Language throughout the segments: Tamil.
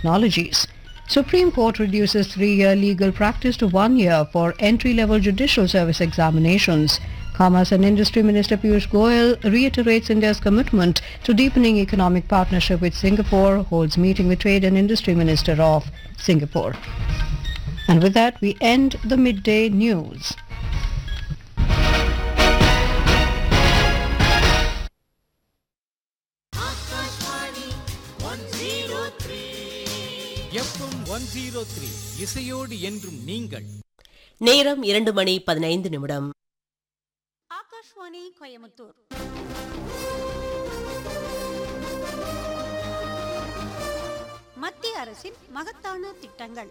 technologies. Supreme Court reduces three-year legal practice to one year for entry-level judicial service examinations. Commerce and Industry Minister Piyush Goyal reiterates India's commitment to deepening economic partnership with Singapore, holds meeting with Trade and Industry Minister of Singapore. And with that, we end the midday news. FM one zero three இசையோடு என்றும் நீங்கள் நேரம் இரண்டு மணி பதினைந்து நிமிடம் ஆகாஷ்வாணி கோயமுத்தூர் மத்திய அரசின் மகத்தான திட்டங்கள்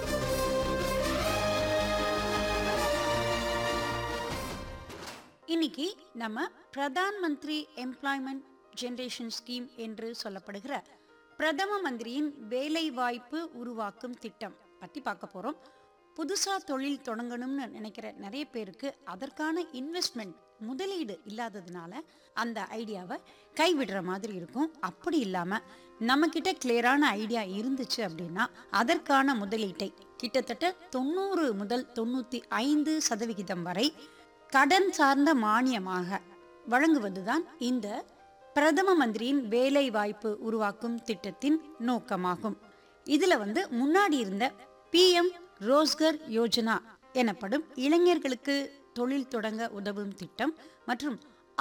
இன்னைக்கு நம்ம பிரதான் மந்திரி எம்ப்ளாய்மெண்ட் ஜெனரேஷன் ஸ்கீம் என்று சொல்லப்படுகிற பிரதம மந்திரியின் வேலை வாய்ப்பு உருவாக்கும் திட்டம் பத்தி பார்க்க போறோம் புதுசா தொழில் தொடங்கணும்னு நினைக்கிற நிறைய பேருக்கு அதற்கான இன்வெஸ்ட்மெண்ட் முதலீடு இல்லாததுனால அந்த ஐடியாவை கைவிடுற மாதிரி இருக்கும் அப்படி இல்லாம நம்ம கிட்ட கிளியரான ஐடியா இருந்துச்சு அப்படின்னா அதற்கான முதலீட்டை கிட்டத்தட்ட தொண்ணூறு முதல் தொண்ணூத்தி ஐந்து சதவிகிதம் வரை கடன் சார்ந்த மானியமாக வழங்குவதுதான் இந்த பிரதம மந்திரியின் வேலை வாய்ப்பு உருவாக்கும் திட்டத்தின் நோக்கமாகும் இதுல வந்து முன்னாடி இருந்த பிஎம் ரோஸ்கர் யோஜனா எனப்படும் இளைஞர்களுக்கு தொழில் தொடங்க உதவும் திட்டம் மற்றும்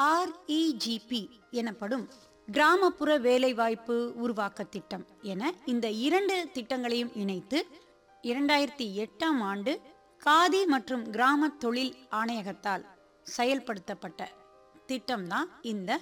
ஆர்இஜிபி எனப்படும் கிராமப்புற வேலைவாய்ப்பு உருவாக்க திட்டம் என இந்த இரண்டு திட்டங்களையும் இணைத்து இரண்டாயிரத்தி எட்டாம் ஆண்டு காதி மற்றும் கிராம தொழில் ஆணையகத்தால் செயல்படுத்தப்பட்ட திட்டம்தான் இந்த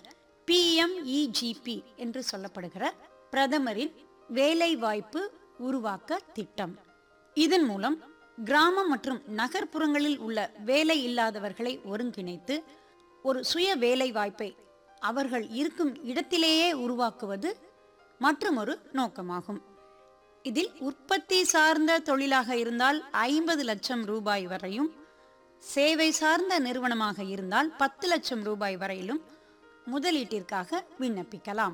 பிஎம்இஜிபி என்று சொல்லப்படுகிற பிரதமரின் வேலைவாய்ப்பு உருவாக்க திட்டம் இதன் மூலம் கிராமம் மற்றும் நகர்ப்புறங்களில் உள்ள வேலை இல்லாதவர்களை ஒருங்கிணைத்து ஒரு சுய வேலை வாய்ப்பை அவர்கள் இருக்கும் இடத்திலேயே உருவாக்குவது மற்றொரு நோக்கமாகும் இதில் உற்பத்தி சார்ந்த தொழிலாக இருந்தால் ஐம்பது லட்சம் ரூபாய் வரையும் சேவை சார்ந்த நிறுவனமாக இருந்தால் பத்து லட்சம் ரூபாய் வரையிலும் முதலீட்டிற்காக விண்ணப்பிக்கலாம்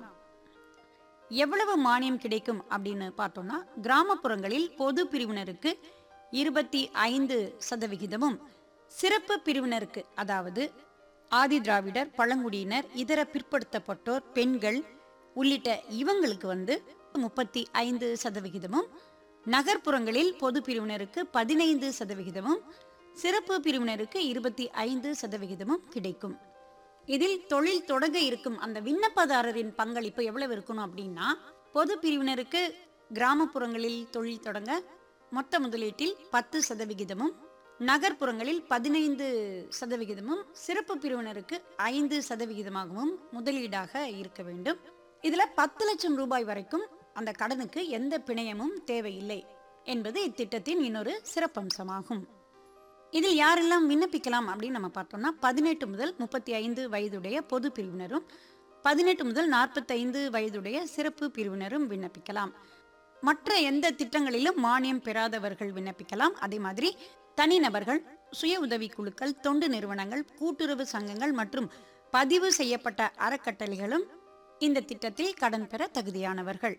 எவ்வளவு மானியம் கிடைக்கும் அப்படின்னு பார்த்தோம்னா கிராமப்புறங்களில் பொது பிரிவினருக்கு இருபத்தி ஐந்து சதவிகிதமும் சிறப்பு பிரிவினருக்கு அதாவது ஆதி திராவிடர் பழங்குடியினர் இதர பிற்படுத்தப்பட்டோர் பெண்கள் உள்ளிட்ட இவங்களுக்கு வந்து முப்பத்தி ஐந்து சதவிகிதமும் நகர்ப்புறங்களில் பொது பிரிவினருக்கு பதினைந்து சதவிகிதமும் சிறப்பு பிரிவினருக்கு இருபத்தி ஐந்து சதவிகிதமும் கிடைக்கும் இதில் தொழில் தொடங்க இருக்கும் அந்த விண்ணப்பதாரரின் பங்களிப்பு எவ்வளவு இருக்கணும் அப்படின்னா பொது பிரிவினருக்கு கிராமப்புறங்களில் தொழில் தொடங்க மொத்த முதலீட்டில் பத்து சதவிகிதமும் நகர்ப்புறங்களில் பதினைந்து சதவிகிதமும் சிறப்பு பிரிவினருக்கு ஐந்து சதவிகிதமாகவும் முதலீடாக இருக்க வேண்டும் இதுல பத்து லட்சம் ரூபாய் வரைக்கும் அந்த கடனுக்கு எந்த பிணையமும் தேவையில்லை என்பது இத்திட்டத்தின் இன்னொரு சிறப்பம்சமாகும் இதில் யாரெல்லாம் விண்ணப்பிக்கலாம் அப்படின்னு நம்ம பார்த்தோம்னா பதினெட்டு முதல் முப்பத்தி ஐந்து வயதுடைய பொது பிரிவினரும் பதினெட்டு முதல் நாற்பத்தைந்து வயதுடைய சிறப்பு பிரிவினரும் விண்ணப்பிக்கலாம் மற்ற எந்த திட்டங்களிலும் மானியம் பெறாதவர்கள் விண்ணப்பிக்கலாம் அதே மாதிரி தனிநபர்கள் சுய உதவிக்குழுக்கள் தொண்டு நிறுவனங்கள் கூட்டுறவு சங்கங்கள் மற்றும் பதிவு செய்யப்பட்ட அறக்கட்டளைகளும் இந்த திட்டத்தில் கடன் பெற தகுதியானவர்கள்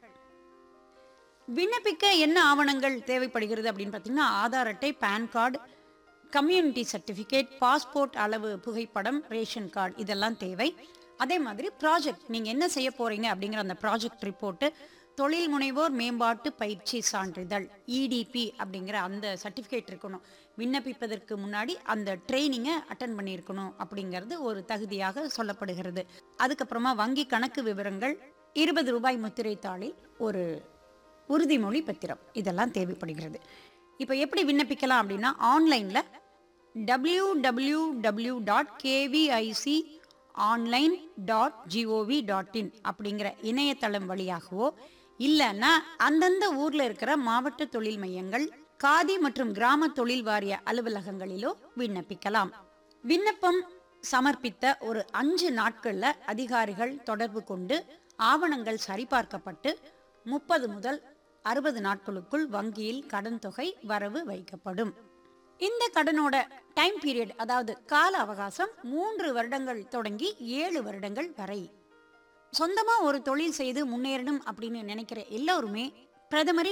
விண்ணப்பிக்க என்ன ஆவணங்கள் தேவைப்படுகிறது அப்படின்னு பார்த்தீங்கன்னா ஆதார் அட்டை PAN card community certificate passport அளவு புகைப்படம் ரேஷன் கார்டு இதெல்லாம் தேவை அதே மாதிரி ப்ராஜெக்ட் நீங்கள் என்ன செய்ய போறீங்க அப்படிங்கிற அந்த ப்ராஜெக்ட் ரிப்போர்ட்டு தொழில் முனைவோர் மேம்பாட்டு பயிற்சி சான்றிதழ் இடிபி அப்படிங்கிற அந்த சர்டிஃபிகேட் இருக்கணும் விண்ணப்பிப்பதற்கு முன்னாடி அந்த ட்ரைனிங்கை அட்டன் பண்ணியிருக்கணும் அப்படிங்கிறது ஒரு தகுதியாக சொல்லப்படுகிறது அதுக்கப்புறமா வங்கி கணக்கு விவரங்கள் இருபது ரூபாய் முத்திரை தாளில் ஒரு உறுதிமொழி பத்திரம் இதெல்லாம் தேவைப்படுகிறது இப்போ எப்படி விண்ணப்பிக்கலாம் அப்படின்னா ஆன்லைனில் W W W dot KVIC online dot GOV dot in அப்படிங்கிற இணையதளம் வழியாகவோ இல்லைன்னா அந்தந்த ஊரில் இருக்கிற மாவட்ட தொழில் மையங்கள் காதி மற்றும் கிராம தொழில் வாரிய அலுவலகங்களிலோ விண்ணப்பிக்கலாம் விண்ணப்பம் சமர்ப்பித்த ஒரு அஞ்சு நாட்கள்ல அதிகாரிகள் தொடர்பு கொண்டு ஆவணங்கள் சரிபார்க்கப்பட்டு முப்பது முதல் அறுபது நாட்களுக்குள் வங்கியில் கடன் தொகை வரவு வைக்கப்படும் இந்த கடனோட டைம் பீரியட் அதாவது கால அவகாசம் மூன்று வருடங்கள் தொடங்கி ஏழு வருடங்கள் வரை சொந்தமா ஒரு தொழில் செய்து முன்னேறணும் அப்படின்னு நினைக்கிற எல்லோருமே பிரதமரின்